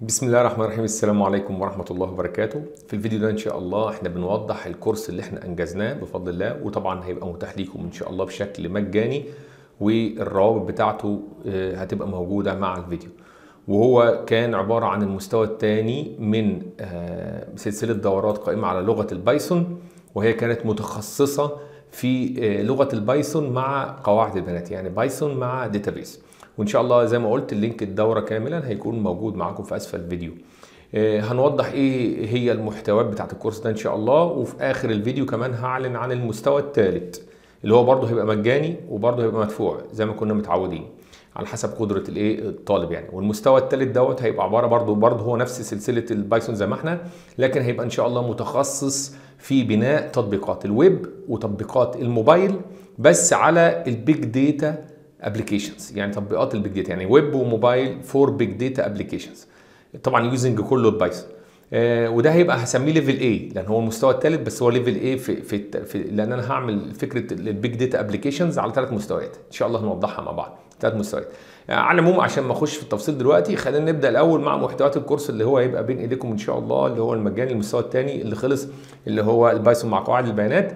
بسم الله الرحمن الرحيم السلام عليكم ورحمة الله وبركاته في الفيديو ده إن شاء الله إحنا بنوضح الكورس اللي إحنا أنجزناه بفضل الله وطبعا هيبقى متاح ليكم إن شاء الله بشكل مجاني والروابط بتاعته آه، هتبقى موجودة مع الفيديو وهو كان عبارة عن المستوى الثاني من آه، سلسلة دورات قائمة على لغة البايثون وهي كانت متخصصة في آه، لغة البايثون مع قواعد البيانات يعني بايثون مع داتابيس وان شاء الله زي ما قلت اللينك الدوره كاملا هيكون موجود معاكم في اسفل الفيديو آه، هنوضح ايه هي المحتويات بتاعت الكورس ده ان شاء الله وفي اخر الفيديو كمان هعلن عن المستوى الثالث اللي هو برضه هيبقى مجاني وبرضه هيبقى مدفوع زي ما كنا متعودين على حسب قدره الايه الطالب يعني والمستوى الثالث دوت هيبقى عباره برضه برضه هو نفس سلسله البايثون زي ما احنا لكن هيبقى ان شاء الله متخصص في بناء تطبيقات الويب وتطبيقات الموبايل بس على البيج داتا ابلكيشنز يعني تطبيقات البيج داتا يعني ويب وموبايل فور بيج داتا ابلكيشنز طبعا يوزنج كله بايثون آه وده هيبقى هسميه ليفل A لان هو المستوى الثالث بس هو ليفل A في, في, في لان انا هعمل فكره البيج داتا ابلكيشنز على ثلاث مستويات ان شاء الله هنوضحها مع بعض ثلاث مستويات آه على العموم عشان ما اخش في التفصيل دلوقتي خلينا نبدا الاول مع محتويات الكورس اللي هو هيبقى بين ايديكم ان شاء الله اللي هو المجاني المستوى الثاني اللي خلص اللي هو البايثون مع قواعد البيانات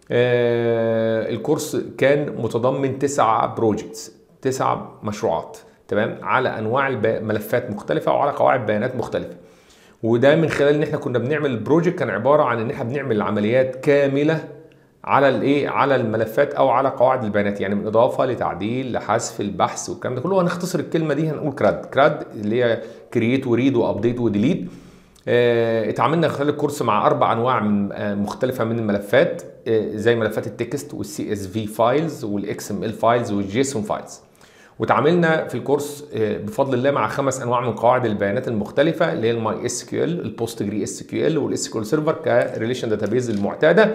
آه الكورس كان متضمن تسع بروجكتس تسع مشروعات تمام على انواع الب- ملفات مختلفه وعلى قواعد بيانات مختلفه وده من خلال ان احنا كنا بنعمل البروجكت كان عباره عن ان احنا بنعمل عمليات كامله على الايه على الملفات او على قواعد البيانات يعني من اضافه لتعديل لحذف البحث والكلام ده كله هنختصر الكلمه دي هنقول كراد كراد اللي هي كرييت وريد وابديت وديليت آه، اتعاملنا خلال الكورس مع اربع انواع من آه، مختلفه من الملفات آه، زي ملفات التكست والسي اس في فايلز والاكس ام ال فايلز والجيسون فايلز وتعاملنا في الكورس آه، بفضل الله مع خمس انواع من قواعد البيانات المختلفه اللي هي الماي اس كيو ال البوست جري اس كيو ال والاس كيو ال سيرفر كريليشن داتابيز المعتاده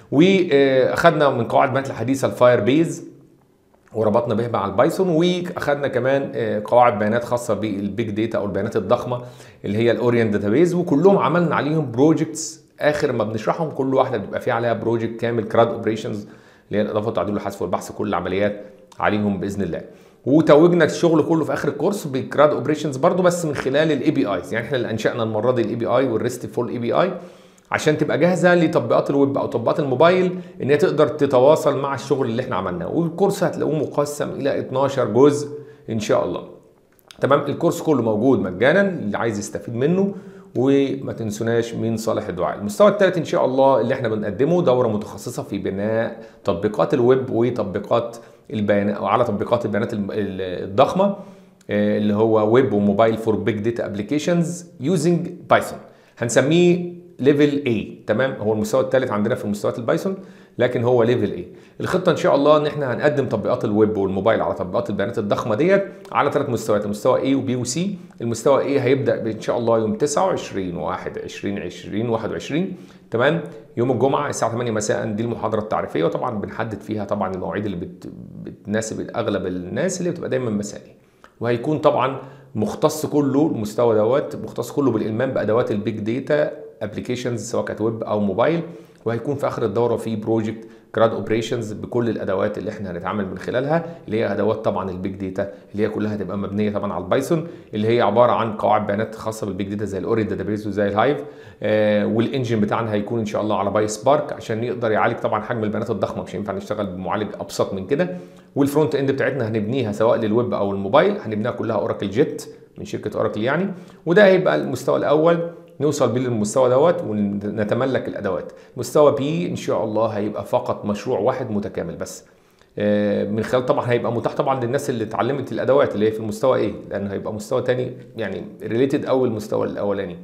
واخدنا من قواعد البيانات الحديثه الفاير بيز وربطنا به مع البايثون واخدنا كمان آه، قواعد بيانات خاصه بالبيج داتا او البيانات الضخمه اللي هي الاورينت داتابيز وكلهم عملنا عليهم بروجكتس اخر ما بنشرحهم كل واحده بيبقى فيها عليها بروجكت كامل كراد اوبريشنز اللي هي الاضافه والتعديل والحذف والبحث كل العمليات عليهم باذن الله وتوجنا الشغل كله في اخر الكورس بكراد اوبريشنز برضو بس من خلال الاي بي ايز يعني احنا اللي انشانا المره دي الاي بي اي والريست فول اي بي اي عشان تبقى جاهزه لتطبيقات الويب او تطبيقات الموبايل ان هي تقدر تتواصل مع الشغل اللي احنا عملناه والكورس هتلاقوه مقسم الى 12 جزء ان شاء الله تمام الكورس كله موجود مجانا اللي عايز يستفيد منه وما تنسوناش من صالح الدعاء المستوى الثالث ان شاء الله اللي احنا بنقدمه دوره متخصصه في بناء تطبيقات الويب وتطبيقات البيانات او على تطبيقات البيانات الم- ال- الضخمه آه، اللي هو ويب وموبايل فور بيج داتا ابلكيشنز يوزنج بايثون هنسميه ليفل A تمام هو المستوى الثالث عندنا في مستويات البايثون لكن هو ليفل A الخطه ان شاء الله ان احنا هنقدم تطبيقات الويب والموبايل على تطبيقات البيانات الضخمه ديت على ثلاث مستويات المستوى A وB وC المستوى A هيبدا ان شاء الله يوم 29 1 20 20 21 تمام يوم الجمعه الساعه 8 مساء دي المحاضره التعريفيه وطبعا بنحدد فيها طبعا المواعيد اللي بت... بتناسب اغلب الناس اللي بتبقى دايما مسائي وهيكون طبعا مختص كله المستوى دوت مختص كله بالالمام بادوات البيج داتا ابلكيشنز سواء كانت ويب او موبايل وهيكون في اخر الدوره في بروجكت كراد اوبريشنز بكل الادوات اللي احنا هنتعامل من خلالها اللي هي ادوات طبعا البيج داتا اللي هي كلها هتبقى مبنيه طبعا على البايثون اللي هي عباره عن قواعد بيانات خاصه بالبيج داتا زي الاوري داتابيز وزي الهايف آه والانجن بتاعنا هيكون ان شاء الله على باي سبارك عشان يقدر يعالج طبعا حجم البيانات الضخمه مش هينفع نشتغل بمعالج ابسط من كده والفرونت اند بتاعتنا هنبنيها سواء للويب او الموبايل هنبنيها كلها اوراكل جيت من شركه اوراكل يعني وده هيبقى المستوى الاول نوصل بيه للمستوى دوت ونتملك الادوات مستوى بي ان شاء الله هيبقى فقط مشروع واحد متكامل بس آه، من خلال طبعا هيبقى متاح طبعا للناس اللي اتعلمت الادوات اللي هي في المستوى ايه لان هيبقى مستوى تاني يعني ريليتد او المستوى الاولاني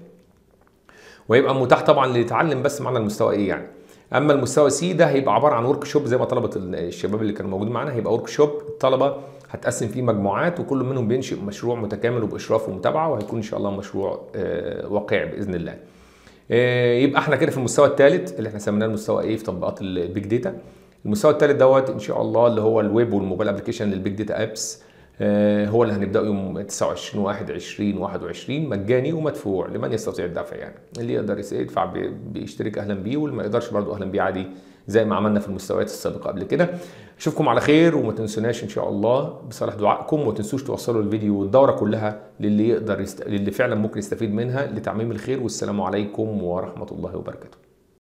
ويبقى متاح طبعا اللي يتعلم بس معنا المستوى ايه يعني اما المستوى سي ده هيبقى عباره عن ورك شوب زي ما طلبه الشباب اللي كانوا موجودين معانا هيبقى ورك شوب الطلبه هتقسم فيه مجموعات وكل منهم بينشئ مشروع متكامل وباشراف ومتابعه وهيكون ان شاء الله مشروع آه، واقعي باذن الله آه، يبقى احنا كده في المستوى الثالث اللي احنا سميناه المستوى ايه في تطبيقات البيج داتا المستوى الثالث دوت ان شاء الله اللي هو الويب والموبايل ابلكيشن للبيج داتا ابس هو اللي هنبداه يوم 29 1 20 21 مجاني ومدفوع لمن يستطيع الدفع يعني اللي يقدر يس- يدفع ب- بيشترك اهلا بيه واللي ما يقدرش برضه اهلا بيه عادي زي ما عملنا في المستويات السابقه قبل كده اشوفكم على خير وما تنسوناش ان شاء الله بصالح دعائكم وما تنسوش توصلوا الفيديو والدوره كلها للي يقدر يست... للي فعلا ممكن يستفيد منها لتعميم الخير والسلام عليكم ورحمه الله وبركاته